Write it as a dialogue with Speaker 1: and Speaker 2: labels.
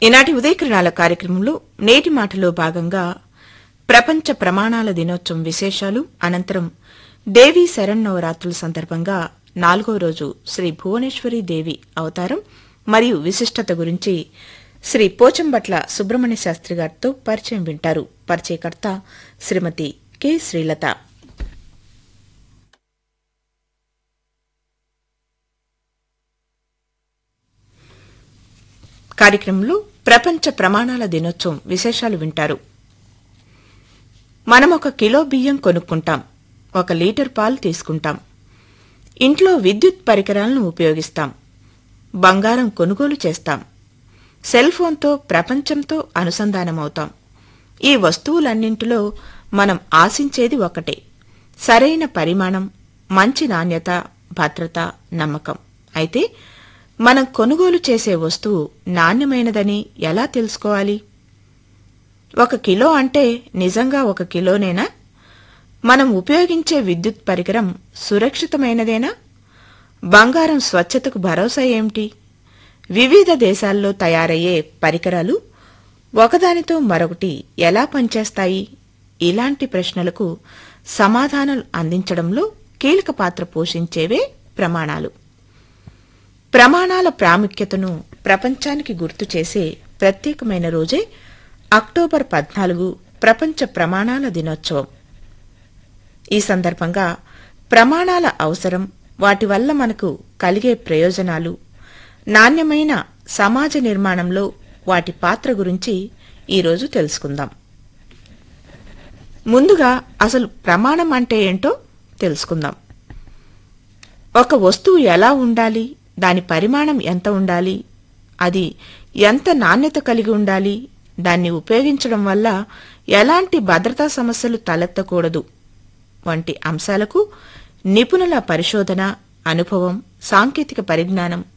Speaker 1: ఈనాటి ఉదయకిరణాల కార్యక్రమంలో నేటి మాటలో భాగంగా ప్రపంచ ప్రమాణాల దినోత్సవం విశేషాలు అనంతరం దేవీ శరన్నవరాత్రుల సందర్భంగా నాలుగో రోజు శ్రీ భువనేశ్వరి దేవి అవతారం మరియు విశిష్టత గురించి శ్రీ పోచంబట్ల సుబ్రహ్మణ్య శాస్త్రి గారితో పరిచయం వింటారు పరిచయకర్త శ్రీమతి కె శ్రీలత కార్యక్రమంలో ప్రపంచ ప్రమాణాల దినోత్సవం విశేషాలు వింటారు మనం ఒక కిలో బియ్యం కొనుక్కుంటాం ఒక లీటర్ పాలు తీసుకుంటాం ఇంట్లో విద్యుత్ పరికరాలను ఉపయోగిస్తాం బంగారం కొనుగోలు చేస్తాం సెల్ ఫోన్తో ప్రపంచంతో అనుసంధానమవుతాం ఈ వస్తువులన్నింటిలో మనం ఆశించేది ఒకటే సరైన పరిమాణం మంచి నాణ్యత భద్రత నమ్మకం అయితే మనం కొనుగోలు చేసే వస్తువు నాణ్యమైనదని ఎలా తెలుసుకోవాలి ఒక కిలో అంటే నిజంగా ఒక కిలోనేనా మనం ఉపయోగించే విద్యుత్ పరికరం సురక్షితమైనదేనా బంగారం స్వచ్ఛతకు భరోసా ఏమిటి వివిధ దేశాల్లో తయారయ్యే పరికరాలు ఒకదానితో మరొకటి ఎలా పనిచేస్తాయి ఇలాంటి ప్రశ్నలకు సమాధానాలు అందించడంలో కీలక పాత్ర పోషించేవే ప్రమాణాలు ప్రమాణాల ప్రాముఖ్యతను ప్రపంచానికి గుర్తు చేసే ప్రత్యేకమైన రోజే అక్టోబర్ పద్నాలుగు ప్రపంచ ప్రమాణాల దినోత్సవం ఈ సందర్భంగా ప్రమాణాల అవసరం వాటి వల్ల మనకు కలిగే ప్రయోజనాలు నాణ్యమైన సమాజ నిర్మాణంలో వాటి పాత్ర గురించి ఈరోజు తెలుసుకుందాం ముందుగా అసలు ప్రమాణం అంటే ఏంటో తెలుసుకుందాం ఒక వస్తువు ఎలా ఉండాలి దాని పరిమాణం ఎంత ఉండాలి అది ఎంత నాణ్యత కలిగి ఉండాలి దాన్ని ఉపయోగించడం వల్ల ఎలాంటి భద్రతా సమస్యలు తలెత్తకూడదు వంటి అంశాలకు నిపుణుల పరిశోధన అనుభవం సాంకేతిక పరిజ్ఞానం